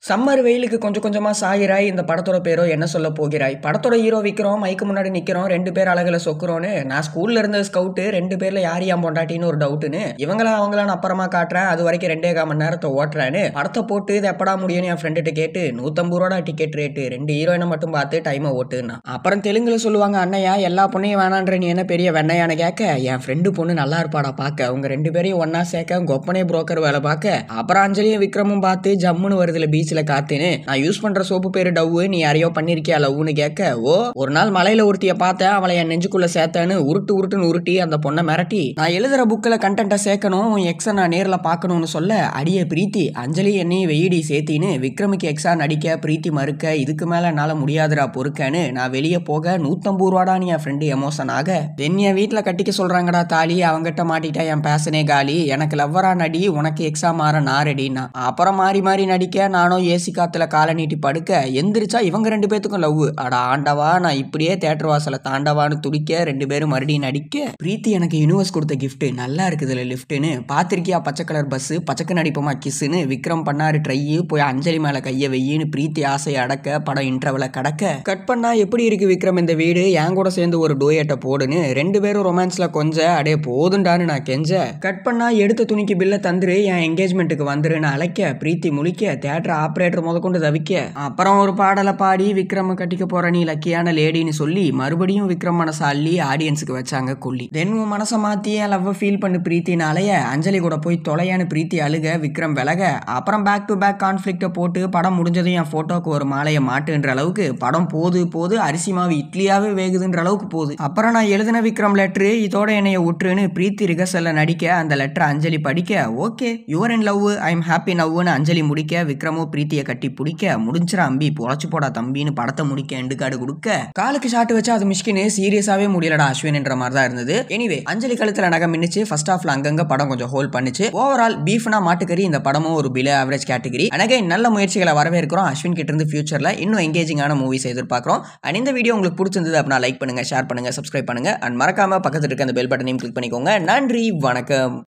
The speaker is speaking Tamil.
சம்மர் வெயிலுக்கு கொஞ்சம் கொஞ்சமா சாயிராய் இந்த படத்தோட பேரோ என்ன சொல்ல போகிறாய் படத்தோட ஹீரோ விக்கிறோம் மைக்கு முன்னாடி நிக்கிறோம் ரெண்டு பேர் அழகுல சொக்குறோன்னு நான் ஸ்கூல்ல இருந்த ஸ்கவுட்டு ரெண்டு பேர்ல யார் யான் பொண்டாட்டின்னு ஒரு டவுட்டுன்னு இவங்களா அவங்களான்னு அப்புறமா காட்டுறேன் அது வரைக்கும் ரெண்டே கால் மணி நேரத்தை ஓட்டுறேன்னு படத்தை போட்டு இது எப்படா முடியும்னு என் ஃப்ரெண்டுகிட்ட கேட்டு நூத்தம்பது ரூபா டிக்கெட் ரேட்டு ரெண்டு ஹீரோயினை மட்டும் பார்த்து டைமை ஓட்டுன்னா அப்புறம் தெலுங்குல சொல்லுவாங்க அண்ணையா எல்லா பொண்ணையும் வேணான்ற நீ என்ன பெரிய வெண்ணையான்னு கேட்க என் ஃப்ரெண்டு பொண்ணு நல்லா இருப்பாடா பார்க்க அவங்க ரெண்டு பேரையும் ஒன்னா சேர்க்க கொப்பனே புரோக்கர் வேலை பார்க்க அப்புறம் அஞ்சலியும் விக்ரமும் பார்த்து ஜம்முன்னு வருதுல பீச்சில் காத்துன்னு நான் யூஸ் பண்ற சோப்பு பேரு டவ்வு நீ யாரையோ பண்ணிருக்கியா லவ்னு கேட்க ஓ ஒரு நாள் மலையில ஒருத்திய பார்த்தேன் அவளை என் நெஞ்சுக்குள்ள சேர்த்தேன்னு உருட்டு உருட்டுன்னு உருட்டி அந்த பொண்ணை மிரட்டி நான் எழுதுற புக்கில் கண்டென்ட்டை சேர்க்கணும் உன் எக்ஸை நான் நேரில் பார்க்கணும்னு சொல்ல அடியே பிரீத்தி அஞ்சலி என்னையும் வெயிடி சேர்த்தின்னு விக்ரமுக்கு எக்ஸா நடிக்க பிரீத்தி மறுக்க இதுக்கு மேல என்னால முடியாதுடா பொறுக்கன்னு நான் வெளியே போக நூத்தம்பது ரூபாடான்னு என் ஃப்ரெண்டு எமோஷன் ஆக தென் என் வீட்டில் கட்டிக்க சொல்றாங்கடா தாலி அவங்ககிட்ட மாட்டிட்டா என் பேசனே காலி எனக்கு லவ்வரா நடி உனக்கு எக்ஸா மாற நான் ரெடின்னா அப்புறம் மாறி மாறி நடிக்க நானும் ஏசி காத்துல காலை நீட்டி படுக்க எந்திரிச்சா இவங்க ரெண்டு பேத்துக்கும் லவ் அட ஆண்டவா நான் இப்படியே தேட்டர் வாசலை தாண்டவான்னு துடிக்க ரெண்டு பேரும் மறுபடியும் நடிக்க பிரீத்தி எனக்கு யூனிவர்ஸ் கொடுத்த gift நல்லா இருக்குதுல லிஃப்ட்னு பாத்திருக்கியா பச்சை கலர் பஸ் பச்சைக்கு நடிப்போமா கிஸ்ஸுன்னு விக்ரம் பண்ணாரு ட்ரை போய் அஞ்சலி மேல கைய வெய்யின்னு பிரீத்தி ஆசையை அடக்க படம் இன்டர்வலை கடக்க கட் பண்ணா எப்படி இருக்கு விக்ரம் இந்த வீடு என் கூட சேர்ந்து ஒரு டோயட்டை போடுன்னு ரெண்டு பேரும் ரொமான்ஸ்ல கொஞ்ச அடே போதுண்டான்னு நான் கெஞ்ச கட் பண்ணா எடுத்த துணிக்கு பில்ல தந்துரு என் என்கேஜ்மெண்ட்டுக்கு வந்துருன்னு அழைக்க பிரீத்தி முழிக்க தேட்டர் ஆப்ரேட்டர் முதற்கொண்டு தவிக்க அப்புறம் ஒரு பாடலை பாடி விக்ரம் கட்டிக்க போற நீ லக்கியான லேடின்னு சொல்லி மறுபடியும் விக்ரம் மனசை அள்ளி ஆடியன்ஸுக்கு வச்சாங்க கொல்லி தென் உன் மனசை மாத்தி என் லவ் ஃபீல் பண்ணு பிரீத்தினாலய அஞ்சலி கூட போய் தொலையான்னு பிரீத்தி அழுக விக்ரம் விலக அப்புறம் பேக் டு பேக் கான்ஃபிளிக்ட போட்டு படம் முடிஞ்சதும் என் போட்டோக்கு ஒரு மாலையை மாட்டுன்ற அளவுக்கு படம் போது போது அரிசி மாவு இட்லியாவே வேகுதுன்ற அளவுக்கு போகுது அப்புறம் நான் எழுதின விக்ரம் லெட்ரு இதோட என்னைய விட்டுருன்னு பிரீத்தி ரிகர்சல்ல நடிக்க அந்த லெட்டர் அஞ்சலி படிக்க okay your in love I am happy நவ்னு அஞ்சலி முடிக்க விக்ரமோ பிரீத்தியை கட்டி பிடிக்க முடிஞ்சிர அம்பி பொழைச்சு போடா தம்பின்னு படத்தை முடிக்க எண்டு கார்டு கொடுக்க காலுக்கு ஷாட் வச்சு அது மிஷ்கின்னு சீரியஸாவே முடியலடா அஸ்வின்ன்ற மாதிரி தான் இருந்தது எனிவே அஞ்சலி கழுத்துல நகை மின்னுச்சு ஃபர்ஸ்ட் ஹாஃப்ல அங்கங்க படம் கொஞ்சம் ஹோல்ட் பண்ணுச்சு ஓவரால் பீஃப்னா மாட்டுக்கறி இந்த படமும் ஒரு பில ஆவரேஜ் கேட்டகரி அனகை நல்ல முயற்சிகளை வரவேற்கிறோம் அஸ்வின் கிட்ட இருந்து ஃபியூச்சர்ல இன்னும் எங்கேஜிங்கான மூவிஸ் எதிர்பார்க்கிறோம் அண்ட் இந்த வீடியோ உங்களுக்கு பிடிச்சிருந்தது அப்படின்னா லைக் பண்ணுங்க ஷேர் பண்ணுங்க சப்ஸ்கிரைப் பண்ணுங்க அண்ட் மறக்காம பக்கத்துல இருக்க அந்த பெல் பட்டனையும் கிளிக் பண்ணிக்கோங்க நன்றி வணக்கம்